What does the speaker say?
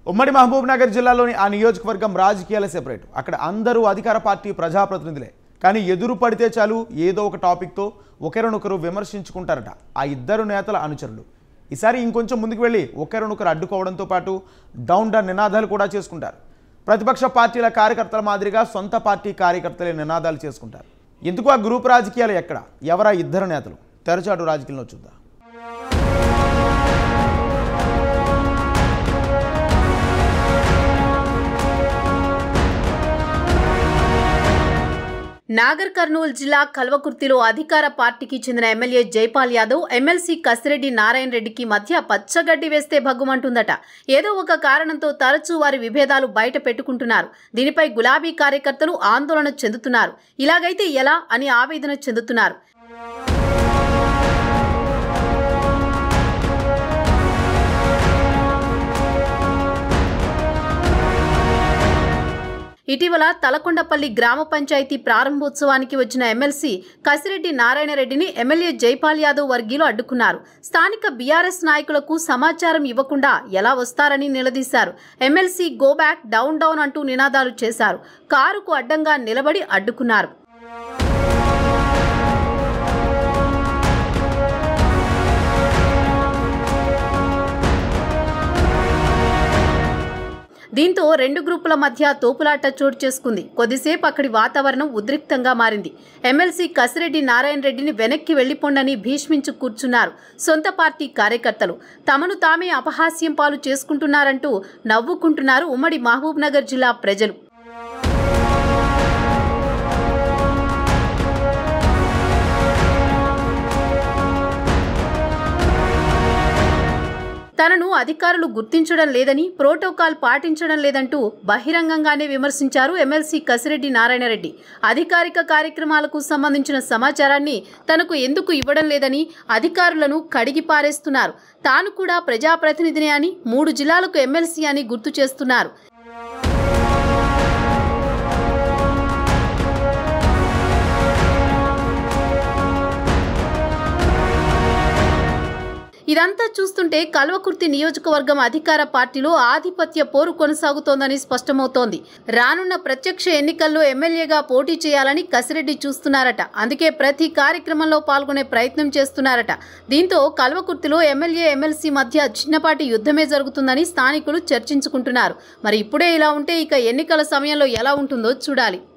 ఉమ్మడి మహబూబ్ నగర్ జిల్లాలోని ఆ నియోజకవర్గం రాజకీయాల సెపరేట్ అక్కడ అందరూ అధికార పార్టీ ప్రజాప్రతినిధులే కానీ ఎదురు పడితే చాలు ఏదో ఒక టాపిక్తో ఒకరినొకరు విమర్శించుకుంటారట ఆ ఇద్దరు నేతల అనుచరులు ఈసారి ఇంకొంచెం ముందుకు వెళ్ళి ఒకరినొకరు అడ్డుకోవడంతో పాటు డౌన్ డౌన్ నినాదాలు కూడా చేసుకుంటారు ప్రతిపక్ష పార్టీల కార్యకర్తల మాదిరిగా సొంత పార్టీ కార్యకర్తలే నినాదాలు చేసుకుంటారు ఎందుకు ఆ గ్రూప్ రాజకీయాలు ఎక్కడ ఎవరా ఇద్దరు నేతలు తెరచాటు రాజకీయంలో చూద్దాం నాగర్ కర్నూలు జిల్లా కల్వకుర్తిలో అధికార పార్టీకి చెందిన ఎమ్మెల్యే జైపాల్ యాదవ్ ఎమ్మెల్సీ కసిరెడ్డి నారాయణ రెడ్డికి మధ్య పచ్చగడ్డి వేస్తే భగ్గుమంటుందట ఏదో ఒక కారణంతో తరచూ వారి విభేదాలు బయట పెట్టుకుంటున్నారు దీనిపై గులాబీ కార్యకర్తలు ఆందోళన చెందుతున్నారు ఇలాగైతే ఎలా అని ఆవేదన చెందుతున్నారు ఇటీవల తలకొండపల్లి గ్రామ పంచాయతీ ప్రారంభోత్సవానికి వచ్చిన ఎమ్మెల్సీ కసిరెడ్డి నారాయణరెడ్డిని ఎమ్మెల్యే జైపాల్ యాదవ్ వర్గీయులు అడ్డుకున్నారు స్థానిక బీఆర్ఎస్ నాయకులకు సమాచారం ఇవ్వకుండా ఎలా వస్తారని నిలదీశారు M L C go back down down అంటూ నినాదాలు చేశారు కారుకు అడ్డంగా నిలబడి అడ్డుకున్నారు దీంతో రెండు గ్రూపుల మధ్య తోపులాట చోటు చేసుకుంది కొద్దిసేపు అక్కడి వాతావరణం ఉద్రిక్తంగా మారింది ఎమ్మెల్సీ కసిరెడ్డి నారాయణ రెడ్డిని వెనక్కి వెళ్లిపోండని భీష్మించు కూర్చున్నారు సొంత పార్టీ కార్యకర్తలు తమను తామే అపహాస్యం పాలు చేసుకుంటున్నారంటూ నవ్వుకుంటున్నారు ఉమ్మడి మహబూబ్ నగర్ జిల్లా ప్రజలు తనను అధికారులు గుర్తించడం లేదని ప్రోటోకాల్ పాటించడం లేదంటూ బహిరంగంగానే విమర్శించారు ఎమ్మెల్సీ కసిరెడ్డి నారాయణరెడ్డి అధికారిక కార్యక్రమాలకు సంబంధించిన సమాచారాన్ని తనకు ఎందుకు ఇవ్వడం లేదని అధికారులను కడిగి పారేస్తున్నారు తాను కూడా ప్రజాప్రతినిధిని అని మూడు జిల్లాలకు ఎమ్మెల్సీ అని గుర్తు చేస్తున్నారు ఇదంతా చూస్తుంటే కల్వకుర్తి నియోజకవర్గం అధికార పార్టీలో ఆధిపత్య పోరు కొనసాగుతోందని స్పష్టమవుతోంది రానున్న ప్రత్యక్ష ఎన్నికల్లో ఎమ్మెల్యేగా పోటీ చేయాలని కసిరెడ్డి చూస్తున్నారట అందుకే ప్రతి కార్యక్రమంలో పాల్గొనే ప్రయత్నం చేస్తున్నారట దీంతో కల్వకుర్తిలో ఎమ్మెల్యే ఎమ్మెల్సీ మధ్య చిన్నపాటి యుద్ధమే జరుగుతుందని స్థానికులు చర్చించుకుంటున్నారు మరి ఇప్పుడే ఇలా ఉంటే ఇక ఎన్నికల సమయంలో ఎలా ఉంటుందో చూడాలి